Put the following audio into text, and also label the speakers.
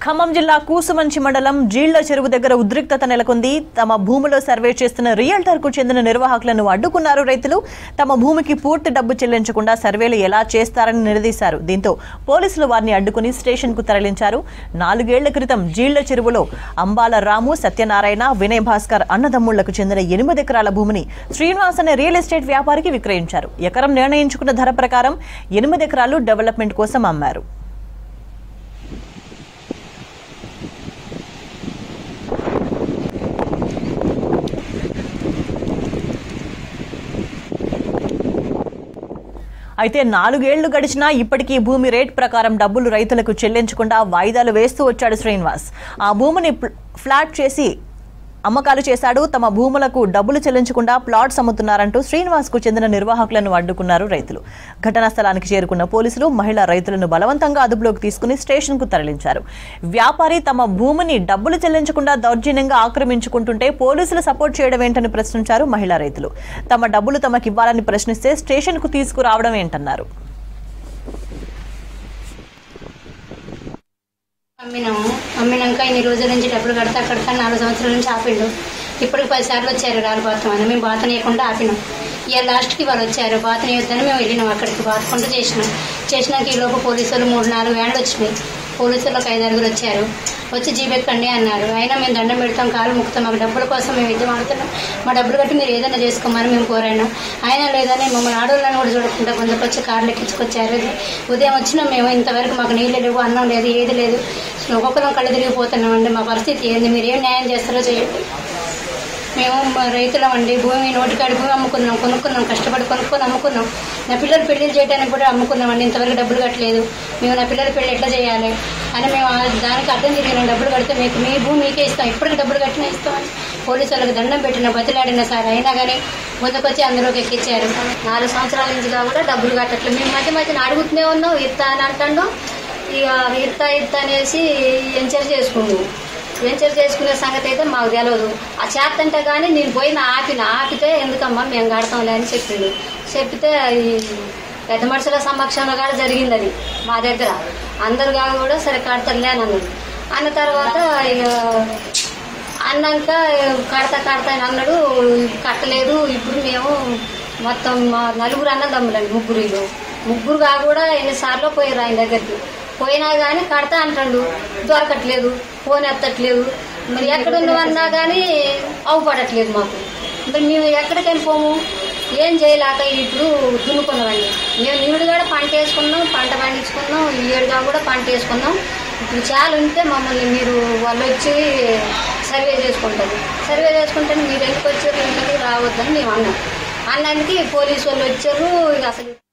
Speaker 1: ఖమ్మం జిల్లా కూసుమంచి మండలం జీళ్ల చెరువు దగ్గర ఉద్రిక్తత నెలకొంది తమ భూమిలో సర్వే చేస్తున్న రియల్టర్ కు చెందిన నిర్వాహకులను అడ్డుకున్నారు రైతులు తమ భూమికి పూర్తి డబ్బు చెల్లించకుండా సర్వేలు ఎలా చేస్తారని నిలదీశారు దీంతో పోలీసులు వారిని అడ్డుకుని స్టేషన్ కు తరలించారు నాలుగేళ్ల క్రితం జీళ్ల చెరువులో అంబాల రాము సత్యనారాయణ వినయ్ భాస్కర్ అన్నదమ్ముళ్లకు చెందిన ఎనిమిది ఎకరాల భూమిని శ్రీనివాస్ అనే రియల్ ఎస్టేట్ వ్యాపారికి విక్రయించారు ఎకరం నిర్ణయించుకున్న ధర ప్రకారం ఎనిమిది ఎకరాలు డెవలప్మెంట్ కోసం అమ్మారు అయితే నాలుగేళ్లు గడిచినా ఇప్పటికీ భూమి రేట్ ప్రకారం డబ్బులు రైతులకు చెల్లించకుండా వాయిదాలు వేస్తూ వచ్చాడు శ్రీనివాస్ ఆ భూమిని ప్ల- ఫ్లాట్ చేసి అమ్మకాలు చేశాడు తమ భూములకు డబ్బులు చెల్లించకుండా ప్లాట్స్ అమ్ముతున్నారంటూ శ్రీనివాస్ కు చెందిన నిర్వాహకులను అడ్డుకున్నారు రైతులు ఘటనా స్థలానికి చేరుకున్న పోలీసులు మహిళా రైతులను బలవంతంగా అదుపులోకి తీసుకుని స్టేషన్ కు తరలించారు వ్యాపారి తమ భూమిని డబ్బులు చెల్లించకుండా దౌర్జన్యంగా ఆక్రమించుకుంటుంటే పోలీసులు సపోర్ట్ చేయడం ఏంటని ప్రశ్నించారు మహిళా రైతులు తమ డబ్బులు తమకు ఇవ్వాలని ప్రశ్నిస్తే స్టేషన్ కు తీసుకురావడం ఏంటన్నారు
Speaker 2: అమ్మినాము అమ్మినాక ఇన్ని రోజుల నుంచి డబ్బులు కడతా కడతా నాలుగు సంవత్సరాల నుంచి ఆపిండు ఇప్పటికి పది సార్లు వచ్చారు రాళ్ళు బాత్రం అని మేము బాత నేయకుండా ఆపినాం ఇక లాస్ట్కి వాళ్ళు వచ్చారు బాత నేయొద్దని మేము వెళ్ళినాం అక్కడికి బాతుకుంటూ చేసినాం చేసినాక ఈ లోపు పోలీసులు మూడు నాలుగు వ్యాన్లు వచ్చినాయి పోలీసులు ఒక ఐదు ఆరుగురు వచ్చారు వచ్చి జీబెక్కండి అన్నారు అయినా మేము దండం పెడతాం కాలు ముక్తాం మాకు డబ్బుల కోసం మేము యుద్ధం ఆడుతున్నాం మా డబ్బులు కట్టి మీరు ఏదైనా చేసుకోమని మేము కోరాను అయినా లేదని మమ్మల్ని ఆడవాళ్ళని కూడా చూడకుండా కొందరికి కార్లు ఎక్కించుకొచ్చారు ఉదయం వచ్చినా మేము ఇంతవరకు మాకు నీళ్ళు లేవు అన్నం లేదు ఏది లేదు ఒక్కొక్కరం కళ్ళు తిరిగిపోతున్నామండి మా పరిస్థితి ఏంది మీరు ఏం న్యాయం చేస్తారో చేయండి మేము మా రైతులం అండి భూమి నోటికాడి భూమి అమ్ముకున్నాం కొనుక్కున్నాం కష్టపడి కొనుక్కొని అమ్ముకున్నాం నా పిల్లలు పెళ్లి చేయడానికి కూడా అమ్ముకున్నాం అండి ఇంతవరకు డబ్బులు కట్టలేదు మేము నా పిల్లల పెళ్లి ఎట్లా చేయాలి అని మేము ఆ దానికి అర్థం తిరిగినాం డబ్బులు కడితే మీకు మీ భూమి మీకే ఇస్తాం ఇప్పటికి డబ్బులు కట్టినా ఇస్తామని పోలీసు వాళ్ళకి దండం పెట్టిన బతిలాడిన సార్ అయినా కానీ ముందుకొచ్చి అందులోకి ఎక్కించారు
Speaker 3: నాలుగు సంవత్సరాల నుంచి కూడా డబ్బులు కట్టట్లేదు మేము మధ్య మధ్యన అడుగుతూనే ఉన్నాం ఇస్తా అని అంటాడు ఇక ఇస్తా ఇస్తా అనేసి ఎంచర్ చేసుకున్నాం వెంచర్ చేసుకునే సంగతి అయితే మాకు తెలియదు ఆ చేతంటే కానీ నేను పోయిన ఆపిన ఆపితే ఎందుకమ్మా మేము కడతాంలే అని చెప్పిండు చెప్తే ఈ పెద్ద మనుషుల సమక్షంలో కూడా జరిగింది అది మా దగ్గర అందరు కాదు కూడా సరే కడతారులే అని అన్నాడు అన్న తర్వాత ఇక అన్నాక కడతా కడతా అని అన్నాడు కట్టలేదు ఇప్పుడు మేము మొత్తం మా నలుగురు అన్నదమ్ములండి ముగ్గురు ఇల్లు ముగ్గురు కా కూడా ఎన్నిసార్లు పోయారు ఆయన దగ్గరికి పోయినా కానీ కడతా అంటాడు దొరకట్లేదు ఫోన్ ఎత్తట్లేదు మరి ఎక్కడ ఉన్నామన్నా కానీ అవుపడట్లేదు మాకు మరి మేము ఎక్కడికి వెళ్ళిపోము ఏం చేయలేక ఇప్పుడు దున్నుకున్నామండి మేము నీడు కూడా పంట వేసుకున్నాం పంట పండించుకున్నాం ఈ ఏడుగా కూడా పంట వేసుకున్నాం ఇప్పుడు చాలా ఉంటే మమ్మల్ని మీరు వాళ్ళు వచ్చి సర్వే చేసుకుంటారు సర్వే చేసుకుంటే మీరు ఎందుకు వచ్చారు ఇంటికి రావద్దని మేము అన్నాం అన్నందుకు పోలీసు వాళ్ళు వచ్చారు ఇక అసలు